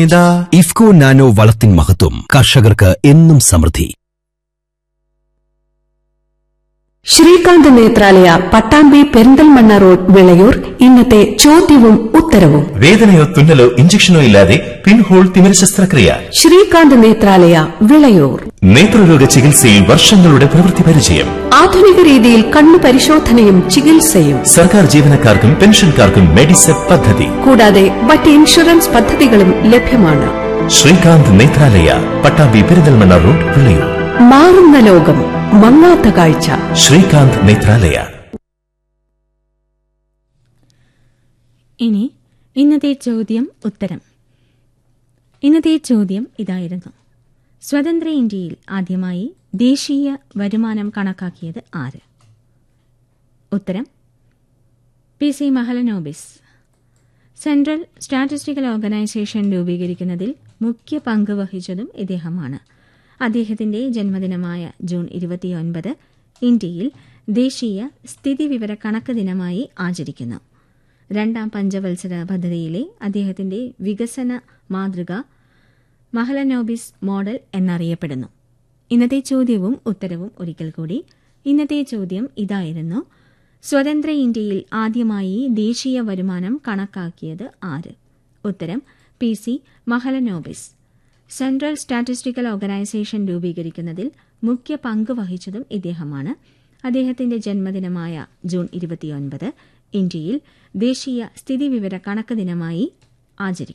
ഇതാ ഇഫ്കോ നാനോ വളത്തിൻ മഹത്വം കർഷകർക്ക് എന്നും സമൃദ്ധി ശ്രീകാന്ത് നേത്രാലയ പട്ടാമ്പി പെരിന്തൽമണ്ണ റോഡ് വിളയൂർ ഇന്നത്തെ ചോദ്യവും ഉത്തരവും വേദനയോ തുന്നലോ ഇഞ്ചക്ഷനോ ഇല്ലാതെ പിൻഹോൾ തിമിര ശസ്ത്രക്രിയ ശ്രീകാന്ത് നേത്രാലയ വിളയൂർ നേത്രരോഗ ചികിത്സയിൽ വർഷങ്ങളുടെ പ്രവൃത്തി പരിചയം ആധുനിക രീതിയിൽ കണ്ണു പരിശോധനയും ചികിത്സയും സർക്കാർ ജീവനക്കാർക്കും പെൻഷൻകാർക്കും മെഡിസെപ് പദ്ധതി കൂടാതെ മറ്റ് ഇൻഷുറൻസ് പദ്ധതികളും ലഭ്യമാണ് ശ്രീകാന്ത് നേത്രാലയ പട്ടാമ്പി പെരിന്തൽമണ്ണ റോഡ് വിളയൂർ മാറുന്ന ലോകം മങ്ങാത്ത കാഴ്ച ശ്രീകാന്ത് നേത്രാലയ ഇനി ഇന്നത്തെ ചോദ്യം ഉത്തരം ഇന്നത്തെ ചോദ്യം ഇതായിരുന്നു സ്വതന്ത്ര ഇന്ത്യയിൽ ആദ്യമായി ദേശീയ വരുമാനം കണക്കാക്കിയത് ആര് ഉത്തരം P C Mahalanobis central statistical organisation രൂപീകരിക്കുന്നതിൽ മുഖ്യ പങ്ക് വഹിച്ചതും ഇദ്ദേഹമാണ് അദ്ദേഹത്തിന്റെ ജന്മദിനമായ ജൂൺ ഇരുപത്തിയൊൻപത് ഇന്ത്യയിൽ ദേശീയ സ്ഥിതിവിവര കണക്ക് ദിനമായി ആചരിക്കുന്നു രണ്ടാം പഞ്ചവത്സര പദ്ധതിയിലെ അദ്ദേഹത്തിന്റെ വികസന മാതൃക മഹലനോബിസ് മോഡൽ എന്നറിയപ്പെടുന്നു ഇന്നത്തെ ചോദ്യവും ഉത്തരവും ഒരിക്കൽ കൂടി ഇന്നത്തെ ചോദ്യം ഇതായിരുന്നു സ്വതന്ത്ര ഇന്ത്യയിൽ ആദ്യമായി ദേശീയ വരുമാനം കണക്കാക്കിയത് ആര് ഉത്തരം P C Mahalanobis central statistical organisation രൂപീകരിക്കുന്നതിൽ മുഖ്യ പങ്ക് വഹിച്ചതും ഇദ്ദേഹമാണ് അദ്ദേഹത്തിന്റെ ജന്മദിനമായ ജൂൺ ഇരുപത്തിയൊൻപത് ഇന്ത്യയിൽ ദേശീയ സ്ഥിതിവിവര കണക്ക് ദിനമായി ആചരിക്കും